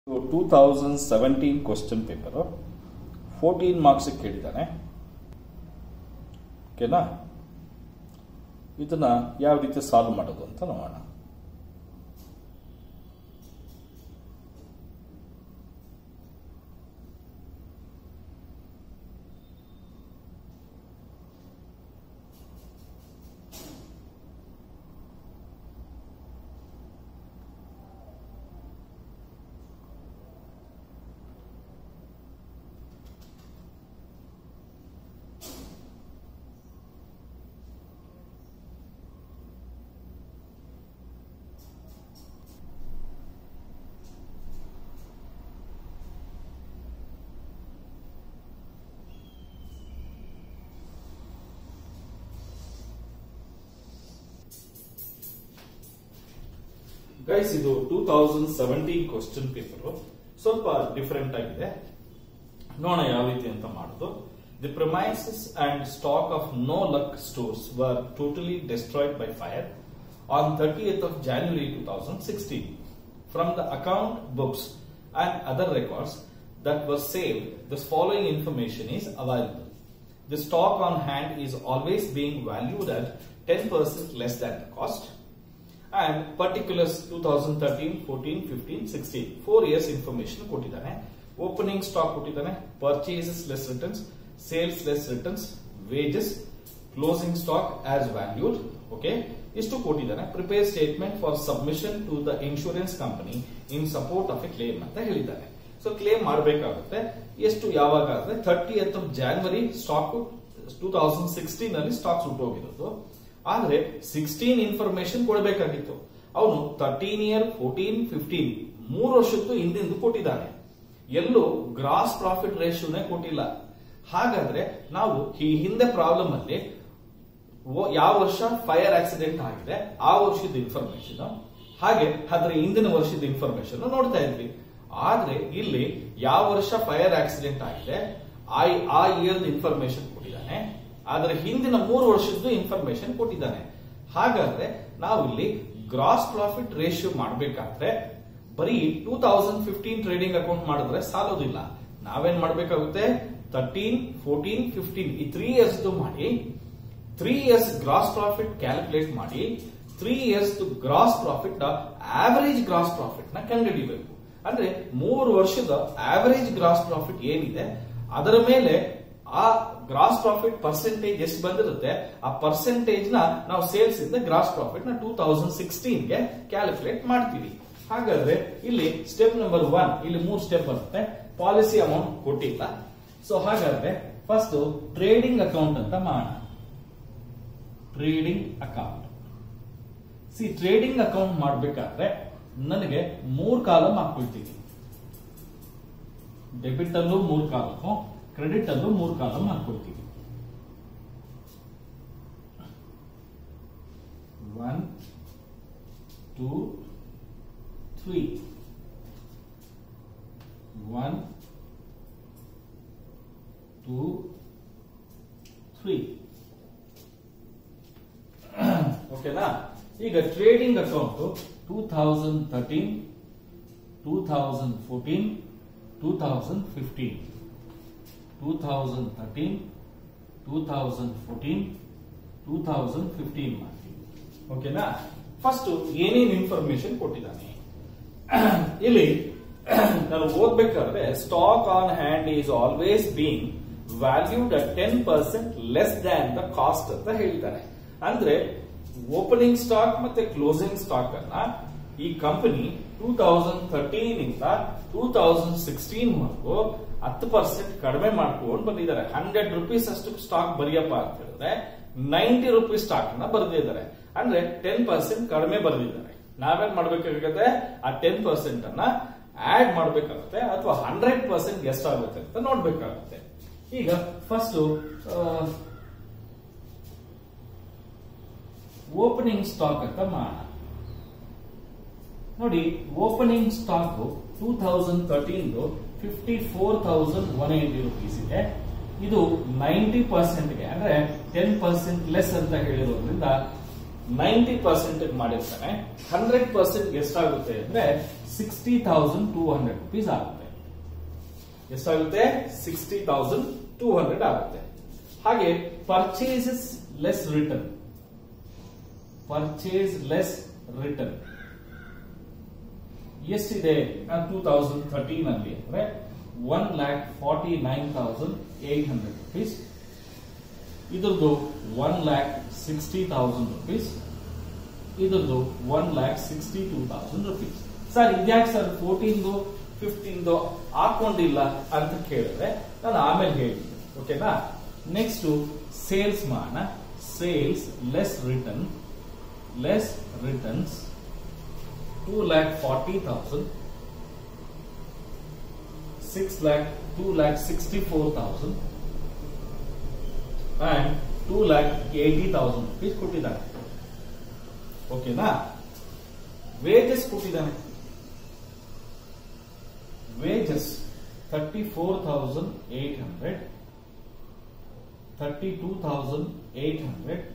Two thousand seventeen question paper fourteen ಮಾರ್ಕ್ಸಿಗೆ ಕೇಳಿದ್ದಾನೆ ಓಕೆನಾ ಇದನ್ನ ಯಾವ ರೀತಿ ಸಾಲ್ವ್ ಮಾಡೋದು ಅಂತ ನೋಡೋಣ ಗೈಸ್ ಇದು two thousand seventeen question paper ಸ್ವಲ್ಪ ಡಿಫರೆಂಟ್ ಆಗಿದೆ ನೋಡೋಣ ಯಾವ ರೀತಿ ಅಂತ ಮಾಡೋದು the premises and stock of no luck stores were totally destroyed by fire on thirtieth of January two thousand sixteen from the account books and other records that were saved, this following information is available. The stock on hand is always being valued at 10% less than the cost. And particulars 2013, 14, 15, 16. Four years information ಕೊಟ್ಟಿದ್ದಾನೆ opening stock ಕೊಟ್ಟಿದ್ದಾನೆ purchases less returns sales less returns wages closing stock as valued okay ಇಷ್ಟು ಕೊಟ್ಟಿದ್ದಾನೆ prepare statement for submission to the insurance company in support of a claim ಅಂತ ಹೇಳಿದ್ದಾನೆ so claim ಮಾಡಬೇಕಾಗುತ್ತೆ ಎಷ್ಟು ಯಾವಾಗ ಅಂದ್ರೆ thirty of January stock two thousand sixteen ಅಲ್ಲಿ stock ಸುಟ್ಟೋಗಿರೋದು ಆದ್ರೆ ಸಿಕ್ಸ್ಟೀನ್ ಇನ್ಫಾರ್ಮೇಶನ್ ಕೊಡಬೇಕಾಗಿತ್ತು ಅವನು ತರ್ಟೀನ್ ಇಯರ್ ಫೋರ್ಟೀನ್ ಫಿಫ್ಟೀನ್ ಮೂರು ವರ್ಷದ್ದು ಹಿಂದಿಂದು ಕೊಟ್ಟಿದ್ದಾನೆ ಎಲ್ಲೂ ಗ್ರಾಸ್ ಪ್ರಾಫಿಟ್ ರೇಷಿಯೋನೇ ಕೊಟ್ಟಿಲ್ಲ ಹಾಗಾದ್ರೆ ನಾವು ಈ ಹಿಂದೆ ಪ್ರಾಬ್ಲಮ್ ಅಲ್ಲಿ ಓ- ಯಾವ ವರ್ಷ ಫೈರ್ ಆಕ್ಸಿಡೆಂಟ್ ಆಗಿದೆ ಆ ವರ್ಷದ ಇನ್ಫಾರ್ಮೇಶನ್ ಹಾಗೆ ಅದರ ಹಿಂದಿನ ವರ್ಷದ ಇನ್ಫಾರ್ಮೇಶನ್ ನೋಡ್ತಾ ಇದ್ವಿ ಆದ್ರೆ ಇಲ್ಲಿ ಯಾವ ವರ್ಷ ಫೈರ್ ಆಕ್ಸಿಡೆಂಟ್ ಆಗಿದೆ ಆ ಆ ಇಯರ್ ಇನ್ಫಾರ್ಮೇಶನ್ ಕೊಟ್ಟಿದ್ದಾನೆ ಆದ್ರೆ ಹಿಂದಿನ ಮೂರು ವರ್ಷದ್ದು ಇನ್ಫಾರ್ಮೇಶನ್ ಕೊಟ್ಟಿದ್ದಾನೆ ಹಾಗಾದ್ರೆ ನಾವು ಇಲ್ಲಿ ಗ್ರಾಸ್ ಪ್ರಾಫಿಟ್ ರೇಷಿಯೋ ಮಾಡಬೇಕಾದ್ರೆ ಬರೀ two thousand fifteen trading account ಮಾಡಿದ್ರೆ ಸಾಲೋದಿಲ್ಲ ನಾವೇನ್ ಮಾಡ್ಬೇಕಾಗುತ್ತೆ ತರ್ಟೀನ್ ಫೋರ್ಟೀನ್ ಫಿಫ್ಟೀನ್ ಈ ತ್ರೀ ಇಯರ್ಸ್ ಮಾಡಿ three years gross profit calculate ಮಾಡಿ three years gross profit average gross profit ನ ಕಂಡುಹಿಡಿಬೇಕು ಅಂದ್ರೆ ಮೂರು ವರ್ಷದ ಆವರೇಜ್ ಗ್ರಾಸ್ ಪ್ರಾಫಿಟ್ ಏನಿದೆ ಅದರ ಮೇಲೆ ಆ ಗ್ರಾಸ್ ಪ್ರಾಫಿಟ್ ಪರ್ಸೆಂಟೇಜ್ ಎಷ್ಟು ಬಂದಿರುತ್ತೆ ಆ ಪರ್ಸೆಂಟೇಜ್ ನ ನಾವು ಸೇಲ್ಸ್ ಇಂದ ಗ್ರಾಸ್ ಪ್ರಾಫಿಟ್ ನ ಟೂ ತೌಸಂಡ್ ಸಿಕ್ಸ್ಟೀನ್ ಗೆ ಕ್ಯಾಲ್ಕುಲೇಟ್ ಮಾಡ್ತೀವಿ ಹಾಗಾದ್ರೆ ಇಲ್ಲಿ ಸ್ಟೆಪ್ ನಂಬರ್ ಒನ್ ಇಲ್ಲಿ ಮೂರು ಸ್ಟೆಪ್ ಬರುತ್ತೆ ಪಾಲಿಸಿ ಅಮೌಂಟ್ ಕೊಟ್ಟಿಲ್ಲ ಸೊ ಹಾಗಾದ್ರೆ ಫಸ್ಟ್ ಟ್ರೇಡಿಂಗ್ ಅಕೌಂಟ್ ಅಂತ ಮಾಡೋಣ ಟ್ರೇಡಿಂಗ್ ಅಕೌಂಟ್ ಸಿ ಟ್ರೇಡಿಂಗ್ ಅಕೌಂಟ್ ಮಾಡಬೇಕಾದ್ರೆ ನನಗೆ ಮೂರ್ ಕಾಲಮ್ ಹಾಕೊಳ್ತೀನಿ ಡೆಬಿಟ್ ಅಲ್ಲೂ ಮೂರ್ ಕಾಲಮ್ ಕ್ರೆಡಿಟ್ ಅಲ್ಲೂ ಮೂರ್ ಕಾಲಮ್ ಹಾಕೊಳ್ತೀವಿ one two three one two three ಓಕೆನಾ ಈಗ trading account two thousand thirteen two thousand fourteen two thousand fifteen two thousand thirteen two thousand fourteen two thousand fifteen ಮಾಡ್ತೀವಿ ಓಕೆನಾ first ಏನೇನು ಇನ್ಫಾರ್ಮೇಶನ್ ಕೊಟ್ಟಿದ್ದಾನೆ ಇಲ್ಲಿ ನಾನು ಓದ್ಬೇಕಾದ್ರೆ stock on hand is always being valued at ten percent less than the cost ಅಂತ ಹೇಳ್ತಾರೆ ಅಂದ್ರೆ ಓಪನಿಂಗ್ ಸ್ಟಾಕ್ ಮತ್ತೆ ಕ್ಲೋಸಿಂಗ್ ಸ್ಟಾಕ್ ಅನ್ನ ಈ ಕಂಪನಿ ಟೂ ತೌಸಂಡ್ ಥರ್ಟೀನ್ ಇಂದ ಟೂ ತೌಸಂಡ್ ಸಿಕ್ಸ್ಟೀನ್ ವರೆಗೂ ಹತ್ತು ಪರ್ಸೆಂಟ್ ಕಡಿಮೆ ಮಾಡ್ಕೊಂಡು ಬಂದಿದ್ದಾರೆ ಹಂಡ್ರೆಡ್ ರುಪೀಸ್ ಅಷ್ಟು ಸ್ಟಾಕ್ ಬರೆಯಪ್ಪ ಅಂತ ಹೇಳಿದ್ರೆ ನೈಂಟಿ ರುಪೀಸ್ ಸ್ಟಾಕ್ ನ ಬರೆದಿದ್ದಾರೆ ಅಂದ್ರೆ ಟೆನ್ ಪರ್ಸೆಂಟ್ ಕಡಿಮೆ ಬರೆದಿದ್ದಾರೆ ನಾವೇನ್ ಮಾಡ್ಬೇಕಾಗುತ್ತೆ ಆ ಟೆನ್ ಪರ್ಸೆಂಟ್ ಅನ್ನ ಆಡ್ ಮಾಡ್ಬೇಕಾಗುತ್ತೆ ಅಥವಾ ಹಂಡ್ರೆಡ್ ಪರ್ಸೆಂಟ್ ಎಷ್ಟಾಗುತ್ತೆ ಅಂತ ನೋಡ್ಬೇಕಾಗುತ್ತೆ ಈಗ ಫಸ್ಟ್ ಓಪನಿಂಗ್ ಸ್ಟಾಕ್ ಅಂತ ಮಾಡೋಣ ನೋಡಿ opening stock two thousand thirteen fifty four thousand one eighty rupees ಇದೆ ಇದು ನೈಂಟಿ ಪರ್ಸೆಂಟ್ಗೆ ಅಂದ್ರೆ ಟೆನ್ ಪರ್ಸೆಂಟ್ ಲೆಸ್ ಅಂತ ಹೇಳಿರೋದ್ರಿಂದ ನೈಂಟಿ ಪರ್ಸೆಂಟ್ ಮಾಡಿರ್ತಾನೆ ಹಂಡ್ರೆಡ್ ಪರ್ಸೆಂಟ್ ಎಷ್ಟಾಗುತ್ತೆ ಅಂದ್ರೆ sixty thousand two hundred rupees ಆಗುತ್ತೆ ಎಷ್ಟಾಗುತ್ತೆ ಸಿಕ್ಸ್ಟಿ ತೌಸಂಡ್ ಟೂ ಹಂಡ್ರೆಡ್ ಆಗುತ್ತೆ ಹಾಗೆ purchases less return purchase less return ಎಷ್ಟಿದೆ ಟೂ ತೌಸಂಡ್ ಥರ್ಟೀನ್ ಅಲ್ಲಿ ಅಂದ್ರೆ one lakh forty nine thousand eight hundred rupees ಇದ್ರದ್ದು one lakh sixty thousand rupees ಇದ್ರದ್ದು one lakh sixty two thousand rupees sir ಇದ್ಯಾಕೆ ಸರ್ ಫೋರ್ಟೀನ್ದು ಫಿಫ್ಟೀನ್ದು ಹಾಕೊಂಡಿಲ್ಲ ಅಂತ ಕೇಳಿದ್ರೆ ನಾನು ಆಮೇಲೆ ಹೇಳ್ತೀನಿ ಓಕೆನಾ ನೆಕ್ಸ್ಟ್ ಸೇಲ್ಸ್ ಮಾನ sales less return less returns two lakh forty thousand six lakh two lakh sixty four thousand and two lakh eighty thousand rupees ಕೊಟ್ಟಿದ್ದಾನೆ ಓಕೆನಾ ವೇಜಸ್ ಕೊಟ್ಟಿದ್ದಾನೆ wages thirty four thousand eight hundred thirty two thousand eight hundred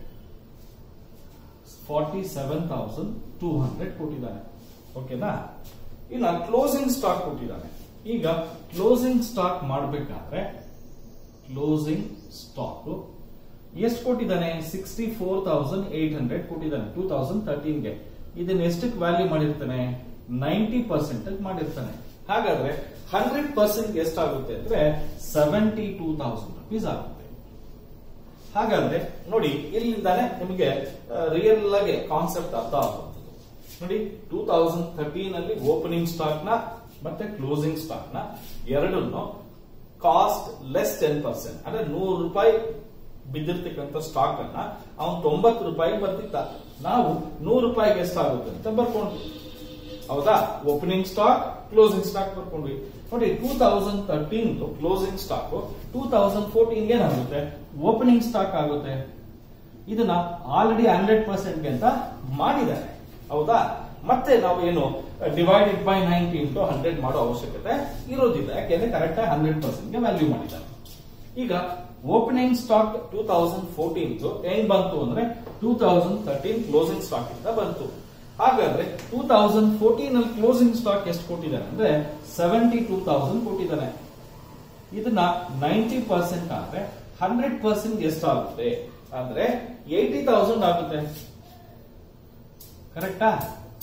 forty seven thousand two hundred ಕೊಟ್ಟಿದ್ದಾನೆ ಓಕೆನಾ ಇನ್ನ closing stock ಕೊಟ್ಟಿದ್ದಾನೆ ಈಗ closing stock ಮಾಡಬೇಕಾದ್ರೆ closing stock ಎಷ್ಟು ಕೊಟ್ಟಿದ್ದಾನೆ sixty four thousand eight hundred ಕೊಟ್ಟಿದ್ದಾನೆ ಟೂ ತೌಸಂಡ್ ತರ್ಟೀನ್ಗೆ ಇದನ್ನ ಎಷ್ಟಕ್ಕೆ ವ್ಯಾಲ್ಯೂ ಮಾಡಿರ್ತಾನೆ ನೈಂಟಿ ಪರ್ಸೆಂಟ್ ಮಾಡಿರ್ತಾನೆ ಹಾಗಾದ್ರೆ ಹಂಡ್ರೆಡ್ ಪರ್ಸೆಂಟ್ ಎಷ್ಟಾಗುತ್ತೆ ಅಂದ್ರೆ ಸೆವೆಂಟಿ ಟೂ ತೌಸಂಡ್ ರುಪೀಸ್ ಆಗುತ್ತೆ ಹಾಗಾದ್ರೆ ನೋಡಿ ಇಲ್ಲಿಂದಾನೆ ನಿಮಗೆ ರಿಯಲ್ ಆಗಿ ಕಾನ್ಸೆಪ್ಟ್ ಅರ್ಥ ಆಗುವಂಥದ್ದು ನೋಡಿ ಟೂ ತೌಸಂಡ್ ಥರ್ಟೀನ್ ಅಲ್ಲಿ ಓಪನಿಂಗ್ ಸ್ಟಾಕ್ ನ ಮತ್ತೆ ಕ್ಲೋಸಿಂಗ್ ಸ್ಟಾಕ್ ನ ಎರಡನ್ನು ಕಾಸ್ಟ್ ಲೆಸ್ ಟೆನ್ ಪರ್ಸೆಂಟ್ ಅಂದ್ರೆ ನೂರು ರೂಪಾಯಿ ಬಿದ್ದಿರ್ತಕ್ಕಂಥ ಸ್ಟಾಕ್ ಅನ್ನ ಅವನು ತೊಂಬತ್ತು ರೂಪಾಯಿ ಬರ್ತಿದ್ದ ನಾವು ನೂರು ರೂಪಾಯಿಗೆ ಎಷ್ಟಾಗುತ್ತೆ ಅಂತ ಬರ್ಕೊಂಡ್ವಿ ಹೌದಾ ಓಪನಿಂಗ್ ಸ್ಟಾಕ್ ಕ್ಲೋಸಿಂಗ್ ಸ್ಟಾಕ್ ಬರ್ಕೊಂಡ್ವಿ ನೋಡಿ two thousand thirteen closing stock two thousand fourteen ಏನಾಗುತ್ತೆ ಓಪನಿಂಗ್ ಸ್ಟಾಕ್ ಆಗುತ್ತೆ ಇದನ್ನ ಆಲ್ರೆಡಿ ಹಂಡ್ರೆಡ್ ಪರ್ಸೆಂಟ್ ಅಂತ ಮಾಡಿದ್ದಾರೆ ಹೌದಾ ಮತ್ತೆ ನಾವು ಏನು divided by ninety into hundred ಮಾಡೋ ಅವಶ್ಯಕತೆ ಇರೋದಿಲ್ಲ ಯಾಕೆಂದ್ರೆ ಕರೆಕ್ಟ್ ಆಗಿ ಹಂಡ್ರೆಡ್ ಪರ್ಸೆಂಟ್ ಗೆ ವ್ಯಾಲ್ಯೂ ಮಾಡಿದ್ದಾರೆ ಈಗ opening stock two thousand fourteen ಹೆಂಗ್ ಬಂತು ಅಂದ್ರೆ two thousand thirteen closing stock ಇಂದ ಬಂತು ಹಾಗಾದ್ರೆ ಟೂ ತೌಸಂಡ್ ಫೋರ್ಟೀನ್ ಅಲ್ಲಿ ಕ್ಲೋಸಿಂಗ್ ಸ್ಟಾಕ್ ಎಷ್ಟು ಕೊಟ್ಟಿದ್ದಾರೆ ಅಂದ್ರೆ ಸೆವೆಂಟಿ ಟೂ ತೌಸಂಡ್ ಕೊಟ್ಟಿದ್ದಾನೆ ಇದನ್ನ ನೈಂಟಿ ಪರ್ಸೆಂಟ್ ಆದ್ರೆ ಹಂಡ್ರೆಡ್ ಪರ್ಸೆಂಟ್ ಎಷ್ಟಾಗುತ್ತೆ ಅಂದ್ರೆ ಏಯ್ಟಿ ತೌಸಂಡ್ ಆಗುತ್ತೆ ಕರೆಕ್ಟಾ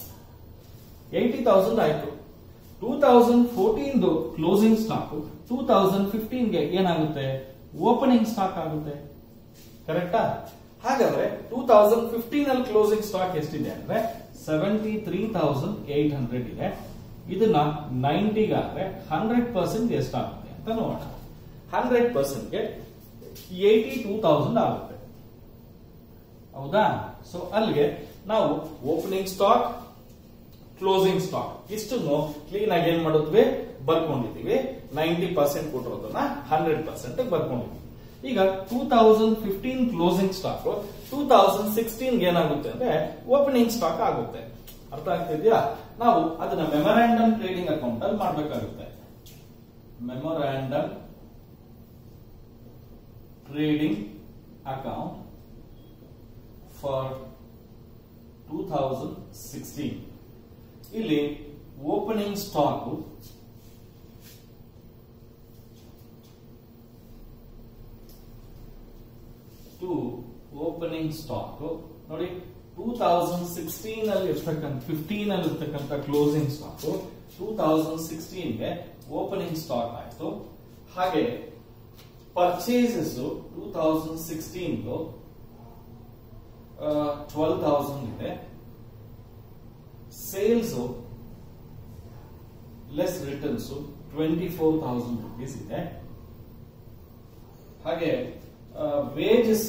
ಏಯ್ಟಿ ತೌಸಂಡ್ ಆಯ್ತು two thousand fourteen closing stock two thousand ಫಿಫ್ಟೀನ್ಗೆ ಏನಾಗುತ್ತೆ ಓಪನಿಂಗ್ ಸ್ಟಾಕ್ ಆಗುತ್ತೆ ಕರೆಕ್ಟಾ ಹಾಗಾದ್ರೆ ಟೂ ತೌಸಂಡ್ ಫಿಫ್ಟೀನ್ ಅಲ್ಲಿ ಕ್ಲೋಸಿಂಗ್ ಸ್ಟಾಕ್ ಎಷ್ಟಿದೆ ಅಂದ್ರೆ seventy three thousand eight hundred ಇದೆ ಇದನ್ನ ನೈಂಟಿಗಾದ್ರೆ ಹಂಡ್ರೆಡ್ ಪರ್ಸೆಂಟ್ ಎಷ್ಟಾಗುತ್ತೆ ಅಂತ ನೋಡೋಣ ಹಂಡ್ರೆಡ್ ಪರ್ಸೆಂಟ್ಗೆ ಏಯ್ಟಿ ಟೂ ತೌಸಂಡ್ ಆಗುತ್ತೆ ಹೌದಾ ಸೊ ಅಲ್ಲಿಗೆ ನಾವು ಓಪನಿಂಗ್ ಸ್ಟಾಕ್ ಕ್ಲೋಸಿಂಗ್ ಸ್ಟಾಕ್ ಇಷ್ಟನ್ನು ಕ್ಲೀನ್ ಆಗಿ ಏನ್ ಮಾಡಿದ್ವಿ ಬರ್ಕೊಂಡಿದೀವಿ ನೈಂಟಿ ಪರ್ಸೆಂಟ್ ಕೊಟ್ಟಿರೋದನ್ನ ಹಂಡ್ರೆಡ್ ಪರ್ಸೆಂಟ್ ಬರ್ಕೊಂಡಿದ್ವಿ ಈಗ two thousand fifteen closing stock two thousand sixteen ಏನಾಗುತ್ತೆ ಅಂದ್ರೆ ಓಪನಿಂಗ್ ಸ್ಟಾಕ್ ಆಗುತ್ತೆ ಅರ್ಥ ಆಗ್ತಿದ್ಯಾ ನಾವು ಅದನ್ನ ಮೆಮೊರಾಂಡಮ್ ಟ್ರೇಡಿಂಗ್ ಅಕೌಂಟ್ ಅಲ್ಲಿ ಮಾಡ್ಬೇಕಾಗುತ್ತೆ memorandum trading account for two thousand sixteen ಇಲ್ಲಿ opening stock to opening stock ನೋಡಿ ಟೂ ತೌಸಂಡ್ ಸಿಕ್ಸ್ಟೀನ್ ಅಲ್ಲಿ ಇರ್ತಕ್ಕಂಥ ಫಿಫ್ಟೀನ್ ಅಲ್ಲಿ ಇರ್ತಕ್ಕಂಥ ಕ್ಲೋಸಿಂಗ್ ಸ್ಟಾಕ್ ಟೂ ತೌಸಂಡ್ ಸಿಕ್ಸ್ಟೀನ್ಗೆ ಓಪನಿಂಗ್ ಸ್ಟಾಕ್ ಆಯ್ತು ಹಾಗೆ purchases two thousand sixteen twelve thousand ಇದೆ sales less returns twenty four thousand rupees ಇದೆ ಹಾಗೆ ವೇಜಸ್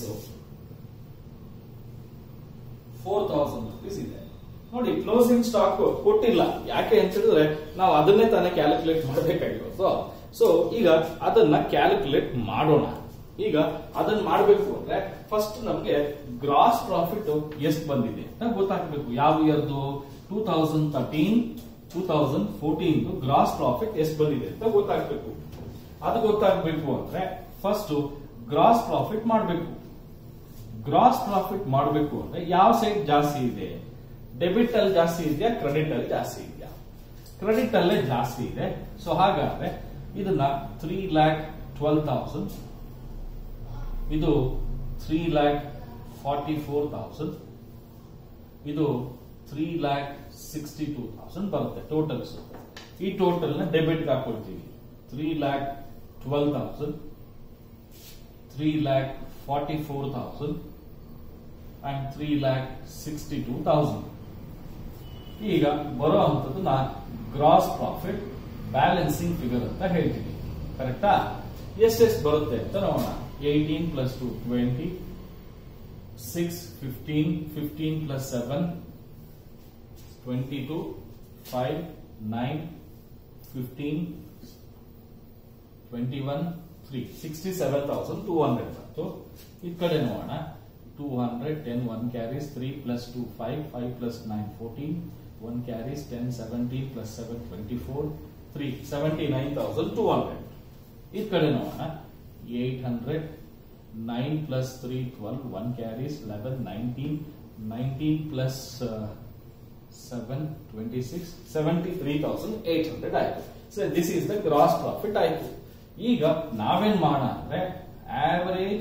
ಫೋರ್ ತೌಸಂಡ್ ರುಪೀಸ್ ಇದೆ ನೋಡಿ ಕ್ಲೋಸಿಂಗ್ ಸ್ಟಾಕ್ ಕೊಟ್ಟಿಲ್ಲ ಯಾಕೆ ಅಂತ ಹೇಳಿದ್ರೆ ನಾವು ಅದನ್ನೇ ತಾನೇ ಕ್ಯಾಲ್ಕುಲೇಟ್ ಮಾಡಬೇಕಾಗಿರೋದು ಸೊ ಈಗ ಅದನ್ನ ಕ್ಯಾಲ್ಕುಲೇಟ್ ಮಾಡೋಣ ಈಗ ಅದನ್ನ ಮಾಡಬೇಕು ಅಂದ್ರೆ ಫಸ್ಟ್ ನಮ್ಗೆ ಗ್ರಾಸ್ ಪ್ರಾಫಿಟ್ ಎಷ್ಟು ಬಂದಿದೆ ಅಂತ ಗೊತ್ತಾಗಬೇಕು ಯಾವ ಇಯರ್ದು two thousand thirteen two thousand fourteen gross profit ಎಷ್ಟು ಬಂದಿದೆ ಅಂತ ಗೊತ್ತಾಗಬೇಕು ಅದು ಗೊತ್ತಾಗಬೇಕು ಅಂದ್ರೆ ಫಸ್ಟ್ ಗ್ರಾಸ್ ಪ್ರಾಫಿಟ್ ಮಾಡಬೇಕು ಗ್ರಾಸ್ ಪ್ರಾಫಿಟ್ ಮಾಡಬೇಕು ಅಂದ್ರೆ ಯಾವ ಸೈಡ್ ಜಾಸ್ತಿ ಇದೆ ಡೆಬಿಟ್ ಅಲ್ಲಿ ಜಾಸ್ತಿ ಇದೆಯಾ ಕ್ರೆಡಿಟ್ ಅಲ್ಲಿ ಜಾಸ್ತಿ ಇದೆಯಾ ಕ್ರೆಡಿಟ್ ಅಲ್ಲೇ ಜಾಸ್ತಿ ಇದೆ ಸೊ ಹಾಗಾದ್ರೆ ಇದನ್ನ ತ್ರೀ ಲ್ಯಾಕ್ ಟ್ವೆಲ್ ತೌಸಂಡ್ ಇದು three lakh forty four thousand ಇದು three lakh sixty two thousand ಬರುತ್ತೆ ಟೋಟಲ್ಸ್ ಈ ಟೋಟಲ್ ನ ಡೆಬಿಟ್ ಹಾಕೊಳ್ತೀವಿ three lakh twelve thousand three lakh forty four thousand and three lakh sixty two thousand ಈಗ ಬರೋ ಅಂತದ್ದು ನಾ ಗ್ರಾಸ್ ಪ್ರಾಫಿಟ್ ಬ್ಯಾಲೆನ್ಸಿಂಗ್ ಫಿಗರ್ ಅಂತ ಹೇಳ್ತೀನಿ ಕರೆಕ್ಟಾ ಎಷ್ಟೆಷ್ಟು ಬರುತ್ತೆ ಅಂತ ನೋಡೋಣ eighteen plus two twenty six fifteen fifteen plus seven twenty two five nine fifteen twenty one three sixty seven thousand two hundred ಬಂತು ಈ ಕಡೆ ನೋಡೋಣ two hundred ten one carries three plus two five five plus nine fourteen one carries ten seventeen plus seven twenty four three seventy nine thousand two hundred ಈ ಕಡೆ ನೋಡೋಣ eight hundred nine plus three twelve one carries eleven nineteen nineteen plus seven twenty six seventy three thousand eight hundred ಆಯ್ತು so this is the gross profit ಆಯ್ತು ಈಗ ನಾವೇನ್ ಮಾಡೋಣ ಅಂದ್ರೆ average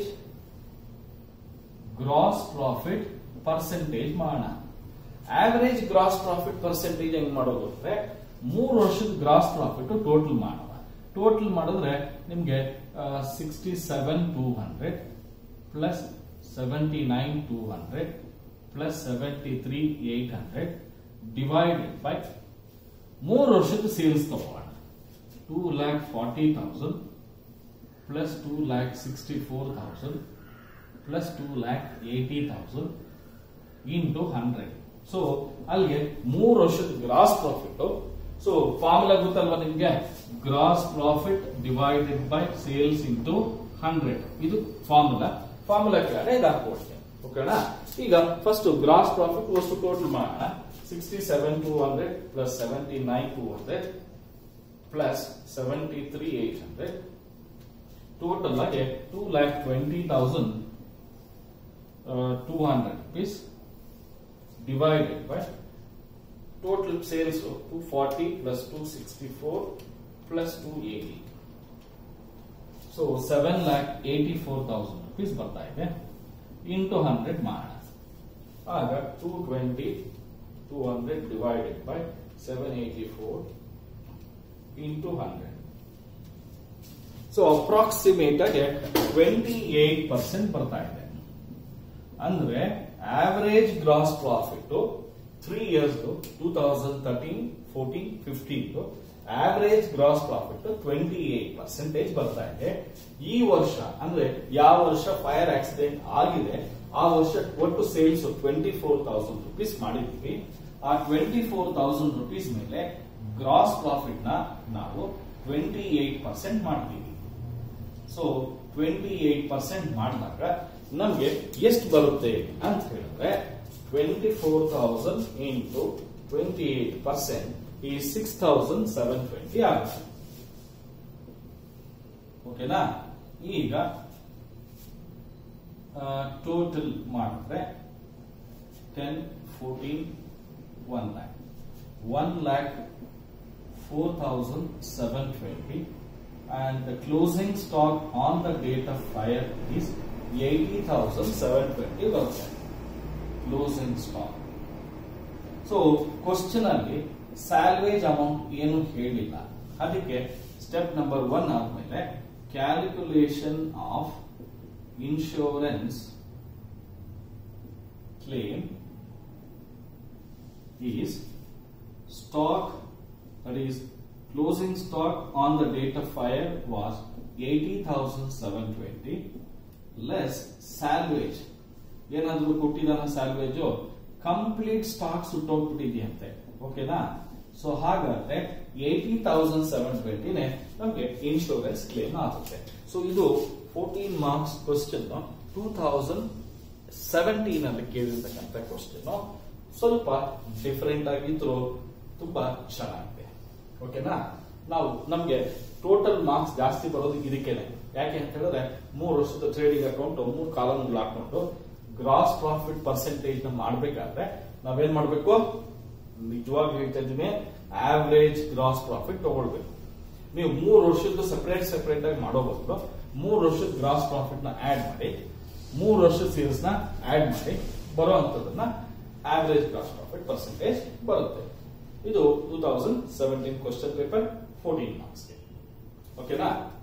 gross profit percentage ಮಾಡೋಣ ಆವರೇಜ್ ಗ್ರಾಸ್ ಪ್ರಾಫಿಟ್ ಪರ್ಸೆಂಟೇಜ್ ಹೆಂಗ್ ಮಾಡೋದು ಅಂದ್ರೆ ಮೂರು ವರ್ಷದ ಗ್ರಾಸ್ ಪ್ರಾಫಿಟ್ ಟೋಟಲ್ ಮಾಡೋಣ ಟೋಟಲ್ ಮಾಡಿದ್ರೆ ನಿಮ್ಗೆ sixty seven two hundred plus seventy nine two hundred plus seventy three eight hundred divided by ಮೂರು ವರ್ಷದ ಸೇಲ್ಸ್ ತಗೋಣ two lakh forty thousand plus two lakh sixty four thousand plus two lakh eighty thousand into hundred so ಅಲ್ಲಿಗೆ ಮೂರು ವರ್ಷದ gross profit so formula ಗೊತ್ತಲ್ವಾ ನಿಮ್ಗೆ gross profit divided by sales into hundred ಇದು formula formula ಕೆಳಗಡೆ ಇದು ಹಾಕೊಡ್ತೇನೆ ಓಕೆನಾ ಈಗ ಫಸ್ಟ್ ಗ್ರಾಸ್ ಪ್ರಾಫಿಟ್ ವಸ್ತು ಟೋಟಲ್ ಮಾಡೋಣ sixty seven two hundred plus seventy nine two hundred plus seventy three eight hundred total ಆಗಿ two lakh twenty thousand two hundred rupees divided by total sales two forty plus two sixty four plus two eighty so seven lakh eighty four thousand rupees ಬರ್ತಾ ಇದೆ into hundred ಮಾಡೋಣ ಆಗ two twenty two hundred divided by seven eighty four into hundred so approximate ಆಗಿ twenty eight percent ಬರ್ತಾ ಇದೆ ಅಂದ್ರೆ average gross profit three years two thousand thirteen fourteen fifteen average gross profit twenty eight percentage ಬರ್ತಾ ಇದೆ ಈ ವರ್ಷ ಅಂದ್ರೆ ಯಾವ ವರ್ಷ ಫೈರ್ ಆಕ್ಸಿಡೆಂಟ್ ಆಗಿದೆ ಆ ವರ್ಷ ಒಟ್ಟು sales twenty four thousand rupees ಮಾಡಿದ್ವಿ ಆ ಟ್ವೆಂಟಿ ಫೋರ್ ತೌಸಂಡ್ ರುಪೀಸ್ ಮೇಲೆ ಗ್ರಾಸ್ ಪ್ರಾಫಿಟ್ ನ ನಾವು ಟ್ವೆಂಟಿ ಏಟ್ ಪರ್ಸೆಂಟ್ ಮಾಡ್ತೀವಿ ಸೊ ಟ್ವೆಂಟಿ ಏಟ್ ಪರ್ಸೆಂಟ್ ಮಾಡಿದಾಗ ನಮ್ಗೆ ಎಷ್ಟು ಬರುತ್ತೆ ಅಂತ ಹೇಳಿದ್ರೆ twenty four thousand into twenty eight percent ಈ ಸಿಕ್ಸ್ ತೌಸಂಡ್ ಸೆವೆನ್ ಟ್ವೆಂಟಿ ಆಗುತ್ತೆ ಓಕೆನಾ ಈಗ ಟೋಟಲ್ ಮಾಡಿದ್ರೆ ten fourteen one lakh one lakh four thousand seven twenty and the closing stock on the date of fire is 80,720 ಬರುತ್ತೆ ಕ್ಲೋಸಿಂಗ್ ಸ್ಟಾಕ್ ಸೊ ಕ್ವಶನ್ ಅಲ್ಲಿ salvage amount ಏನು ಹೇಳಿಲ್ಲ ಅದಕ್ಕೆ ಸ್ಟೆಪ್ ನಂಬರ್ ಒನ್ ಆದ್ಮೇಲೆ calculation of insurance claim is stock that is closing stock on the date of fire was 80,720 less salvage ಏನಾದ್ರೂ ಕೊಟ್ಟಿದ್ದಾನ salvage complete stock ಸುಟ್ಟೋಗ್ಬಿಟ್ಟಿದೆಯಂತೆ ಓಕೆನಾ ಸೊ ಹಾಗಾದ್ರೆ ಏಟಿ ತೌಸಂಡ್ ಸೆವೆನ್ ಟ್ವೆಂಟಿನೇ ನಮಗೆ ಇನ್ಶೂರೆನ್ಸ್ ಕ್ಲೇಮ್ ಆಗುತ್ತೆ ಸೊ ಇದು fourteen marks question two thousand seventeen ಅಲ್ಲಿ ಕೇಳಿರ್ತಕ್ಕಂಥ ಕ್ವಶನ್ ಸ್ವಲ್ಪ ಡಿಫರೆಂಟ್ ಆಗಿದ್ರು ತುಂಬಾ ಚೆನ್ನಾಗಿದೆ ಓಕೆನಾ ನಾವು ನಮ್ಗೆ ಟೋಟಲ್ ಮಾರ್ಕ್ಸ್ ಜಾಸ್ತಿ ಬರೋದು ಇದಕ್ಕೇನೆ ಯಾಕೆ ಅಂತ ಹೇಳಿದ್ರೆ ಮೂರು ವರ್ಷದ ಟ್ರೇಡಿಂಗ್ ಅಕೌಂಟ್ ಮೂರು ಕಾಲಮ್ಗಳು ಹಾಕೊಂಡು ಗ್ರಾಸ್ ಪ್ರಾಫಿಟ್ ಪರ್ಸೆಂಟೇಜ್ ನ ಮಾಡಬೇಕಾದ್ರೆ ನಾವೇನ್ ಮಾಡಬೇಕು ನಿಜವಾಗಿ ಹೇಳ್ತಾ ಇದ್ದೀನಿ ಆವರೇಜ್ ಗ್ರಾಸ್ ಪ್ರಾಫಿಟ್ ತಗೊಳ್ಬೇಕು ನೀವು ಮೂರು ವರ್ಷದ್ದು ಸೆಪರೇಟ್ ಸೆಪರೇಟ್ ಆಗಿ ಮಾಡೋ ಬದಲು ಮೂರು ವರ್ಷದ ಗ್ರಾಸ್ ಪ್ರಾಫಿಟ್ ನ ಆಡ್ ಮಾಡಿ ಮೂರು ವರ್ಷದ ಸೇಲ್ಸ್ ನ ಆಡ್ ಮಾಡಿ ಬರೋ ಅಂತದನ್ನ ಆವರೇಜ್ ಗ್ರಾಸ್ ಪ್ರಾಫಿಟ್ ಪರ್ಸೆಂಟೇಜ್ ಬರುತ್ತೆ ಇದು two thousand seventeen question paper fourteen ಮಾರ್ಕ್ಸ್ಗೆ ಓಕೆನಾ